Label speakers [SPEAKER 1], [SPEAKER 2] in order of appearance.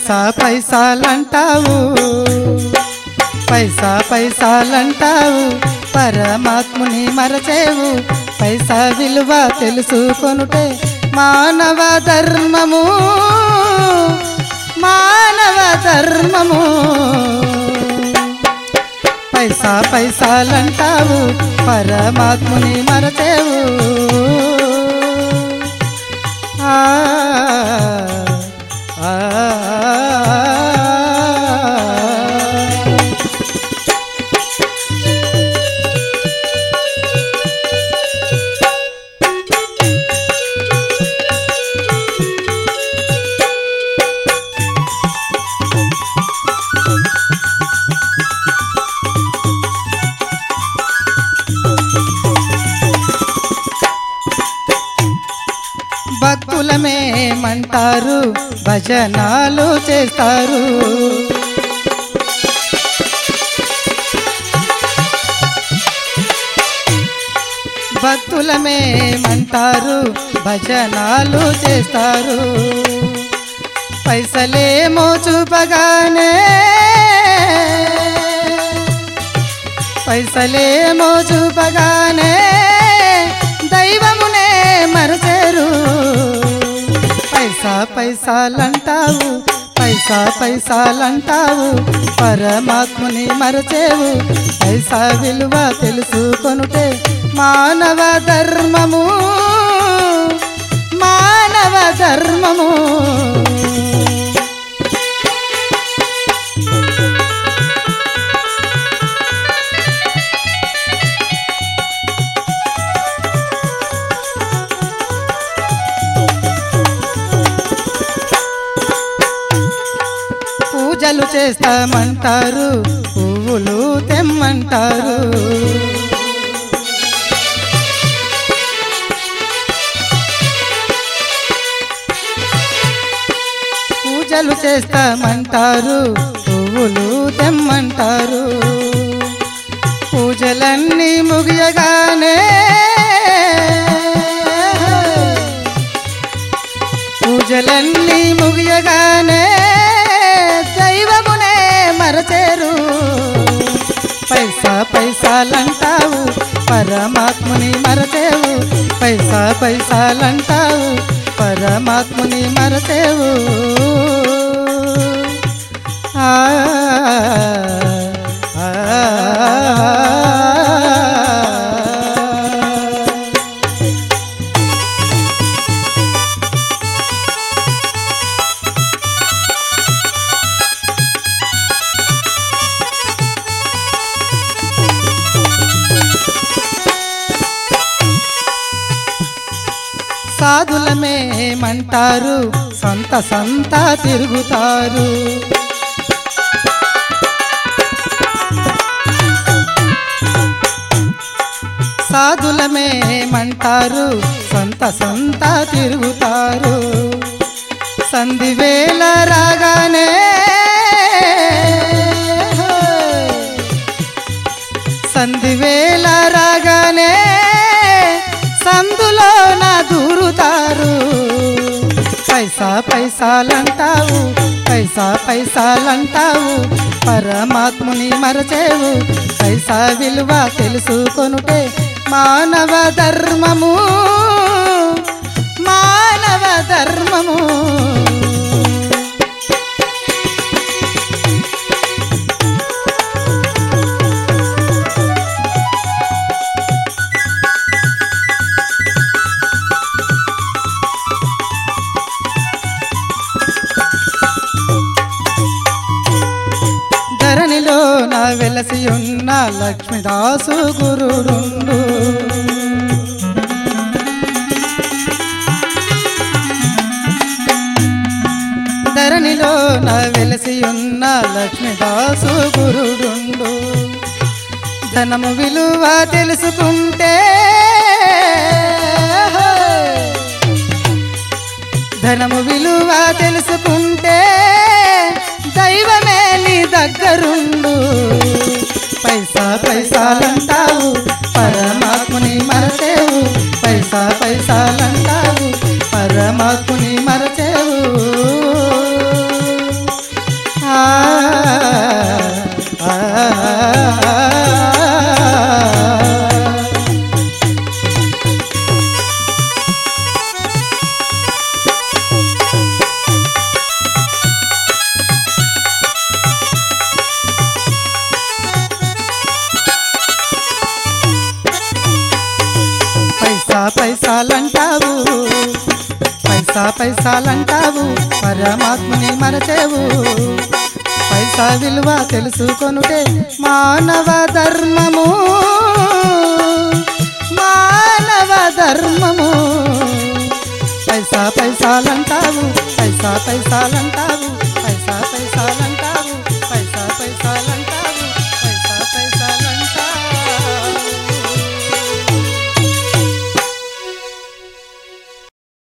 [SPEAKER 1] పైసా పైసాలంటావు పైసా పైసాలంటావు పరమాత్ముని మరచేవు పైసా విలువ తెలుసుకొనుటే మానవ ధర్మము మానవ ధర్మము పైసా పైసాలంటావు పరమాత్ముని మరచేవు ఆ, ఆ, ఆ. భక్తులమేమంటారు భజనాలు చేస్తారు భక్తులమేమంటారు భజనాలు చేస్తారు పైసలేమో చూపగానే పైసలేమో చూపగానే దైవమునే మరచేరు పైసా పైసాలంటావు పైసా పైసాలంటావు పరమాత్ముని మరచేవు పైసా విలువ తెలుసుకొనుటే మానవ ధర్మము మానవ ధర్మము పూజలు చేస్తామంటారు పువ్వులు తెమ్మంటారు పూజలు చేస్తామంటారు పువ్వులు తెమ్మంటారు పూజలన్నీ ముగియగానే పూజలన్నీ ముగియగానే దైవమునే మరచేరు పైసా పైసాలంటావు పరమాత్ముని మరచేవు పైసా పైసాలంటావు పరమాత్ముని మరచేవు ఆ, ఆ, ఆ. సాధులమేమంటారు సంత సంత తిరుగుతారు సాధులమేమంటారు సంత సంత తిరుగుతారు సంధివేళ రాగానే సంధివేళ రాగానే సందులో నా దూరుతారు పైసా పైసాలంటావు పైసా పైసాలంటావు పరమాత్ముని మరచేవు పైసా విలువ తెలుసుకొనుటే మానవ ధర్మము మానవ ధర్మము ధరణిలో నా వెలసి ఉన్న లక్ష్మీదాసు గురుడుండు ధరణిలో నా వెలసి ఉన్న లక్ష్మీదాసు గురుడుండు ధనము విలువ తెలుసుకుంటే ధనము విలువ తెలుసుకుంటే దైవమే నీ దగ్గరుండు పైసా పైసాలంటావు పరమాత్ముని మరచేవు పైసా పైసాలంటావు పరమాత్ముని మరచేవు పైసాలంటావు పైసా పైసాలంటావు పరమాత్మని మరచేవు పైసా విలువ తెలుసుకొనుటే మానవ ధర్మము మానవ ధర్మము పైసా పైసాలంటావు పైసా పైసాలంటావు